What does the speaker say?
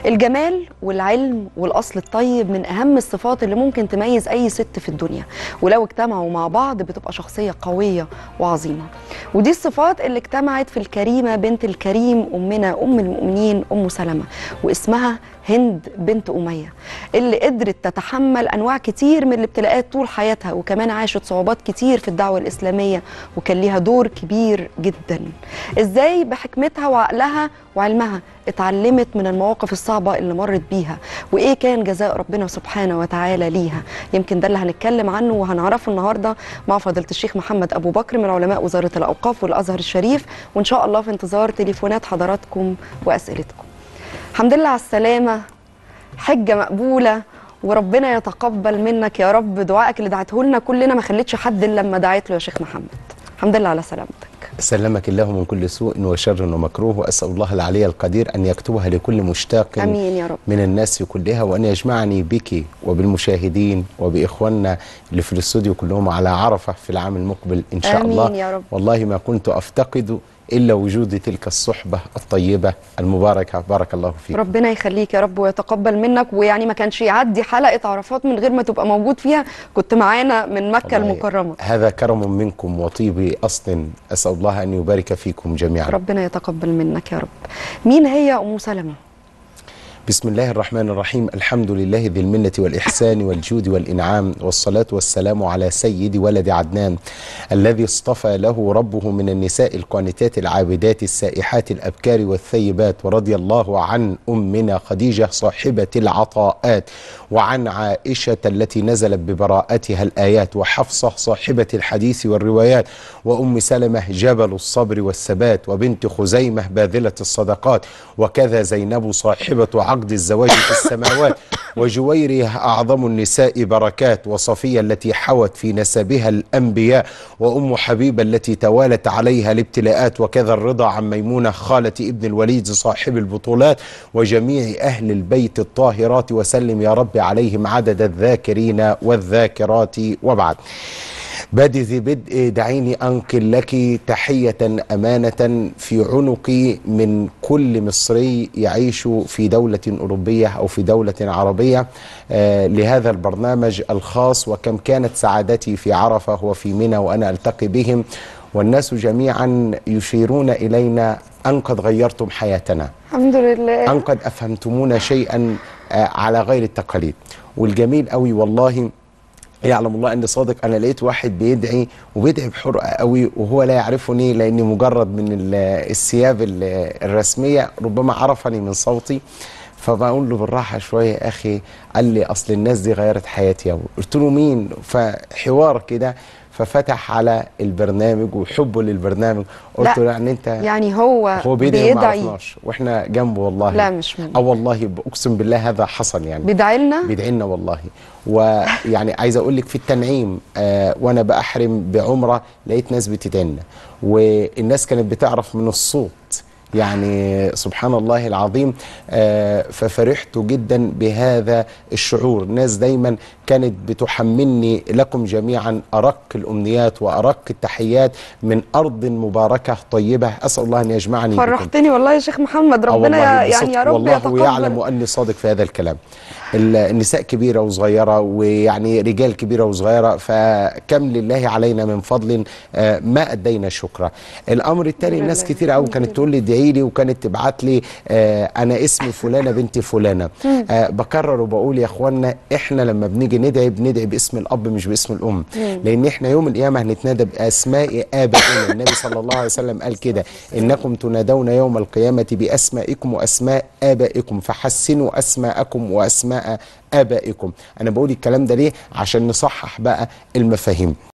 الجمال والعلم والاصل الطيب من اهم الصفات اللي ممكن تميز اي ست في الدنيا ولو اجتمعوا مع بعض بتبقى شخصيه قويه وعظيمه ودي الصفات اللي اجتمعت في الكريمه بنت الكريم امنا ام المؤمنين ام سلمه واسمها هند بنت أمية اللي قدرت تتحمل أنواع كتير من الابتلاءات طول حياتها وكمان عاشت صعوبات كتير في الدعوة الإسلامية وكان ليها دور كبير جدا إزاي بحكمتها وعقلها وعلمها اتعلمت من المواقف الصعبة اللي مرت بيها وإيه كان جزاء ربنا سبحانه وتعالى ليها يمكن ده اللي هنتكلم عنه وهنعرفه النهاردة مع فضيلة الشيخ محمد أبو بكر من علماء وزارة الأوقاف والأزهر الشريف وإن شاء الله في انتظار تليفونات حضراتكم وأسئلتكم الحمد لله على السلامة حجة مقبولة وربنا يتقبل منك يا رب دعائك اللي دعته لنا كلنا ما خليتش حد الا لما دعيت له يا شيخ محمد الحمد لله على سلامتك سلمك الله من كل سوء وشر ومكروه واسال الله العلي القدير ان يكتبها لكل مشتاق امين يا رب من الناس كلها وان يجمعني بك وبالمشاهدين وباخواننا اللي في الاستوديو كلهم على عرفه في العام المقبل ان شاء آمين الله يا رب. والله ما كنت افتقد الا وجود تلك الصحبه الطيبه المباركه بارك الله فيك ربنا يخليك يا رب ويتقبل منك ويعني ما كانش يعدي حلقة عرفات من غير ما تبقى موجود فيها كنت معانا من مكة والله المكرمة هذا كرم منكم وطيب اصل اسال الله ان يبارك فيكم جميعا ربنا يتقبل منك يا رب مين هي أم سلمة بسم الله الرحمن الرحيم الحمد لله ذي المنة والإحسان والجود والإنعام والصلاة والسلام على سيد ولد عدنان الذي اصطفى له ربه من النساء القانتات العابدات السائحات الأبكار والثيبات ورضي الله عن أمنا خديجة صاحبة العطاءات وعن عائشة التي نزلت ببراءتها الآيات وحفصة صاحبة الحديث والروايات وأم سلمة جبل الصبر والثبات وبنت خزيمة باذلة الصدقات وكذا زينب صاحبة عقد الزواج في السماوات وجويرية أعظم النساء بركات وصفية التي حوت في نسبها الأنبياء وأم حبيبة التي توالت عليها الابتلاءات وكذا الرضا عن ميمونة خالة ابن الوليد صاحب البطولات وجميع أهل البيت الطاهرات وسلم يا رب عليهم عدد الذاكرين والذاكرات وبعد بادي ذي بدء دعيني أنقل لك تحية أمانة في عنقي من كل مصري يعيش في دولة أوروبية أو في دولة عربية آه لهذا البرنامج الخاص وكم كانت سعادتي في عرفة وفي منى وأنا ألتقي بهم والناس جميعا يشيرون إلينا أن قد غيرتم حياتنا الحمد لله أن قد أفهمتمونا شيئا آه على غير التقاليد والجميل قوي والله يعلم الله اني صادق انا لقيت واحد بيدعي وبيدعي بحرقه قوي وهو لا يعرفني لاني مجرد من ال- الثياب ال- الرسميه ربما عرفني من صوتي فبقول له بالراحه شويه يا اخي قال لي اصل الناس دي غيرت حياتي قوي قلت له مين فحوار كده ففتح على البرنامج وحبه للبرنامج قلت لا، له يعني انت يعني هو, هو بيدعي وما بيدعي عرفناش واحنا جنبه والله لا مش ممكن اه والله اقسم بالله هذا حصل يعني بيدعي لنا بيدعي لنا والله ويعني عايز اقول لك في التنعيم آه وانا بأحرم بعمره لقيت ناس بتدعي لنا والناس كانت بتعرف من الصوت يعني سبحان الله العظيم آه ففرحت جدا بهذا الشعور ناس دايما كانت بتحملني لكم جميعا أرق الأمنيات وأرق التحيات من أرض مباركة طيبة أسأل الله أن يجمعني بكم فرحتني والله يا شيخ محمد آه ربنا والله يا- يعني بصدق يا رب والله يتقبل يعلم أني صادق في هذا الكلام ال- النساء كبيرة وصغيرة ويعني رجال كبيرة وصغيرة فكم لله علينا من فضل آه، ما أدينا شكرا الأمر الثاني الحمد الناس لله. كتير قوي كانت تقول لي ادعي لي وكانت تبعت لي آه، أنا اسمي فلانة بنت فلانة آه، بكرر وبقول يا إخوانا إحنا لما بنيجي ندعي بندعي باسم الأب مش باسم الأم لأن إحنا يوم القيامة هنتنادى بأسماء آبائنا النبي صلى الله عليه وسلم قال كده إنكم تنادون يوم القيامة بأسمائكم وأسماء آبائكم فحسنوا أسماءكم وأسماء آبائكم أنا بقول الكلام ده ليه عشان نصحح بقى المفاهيم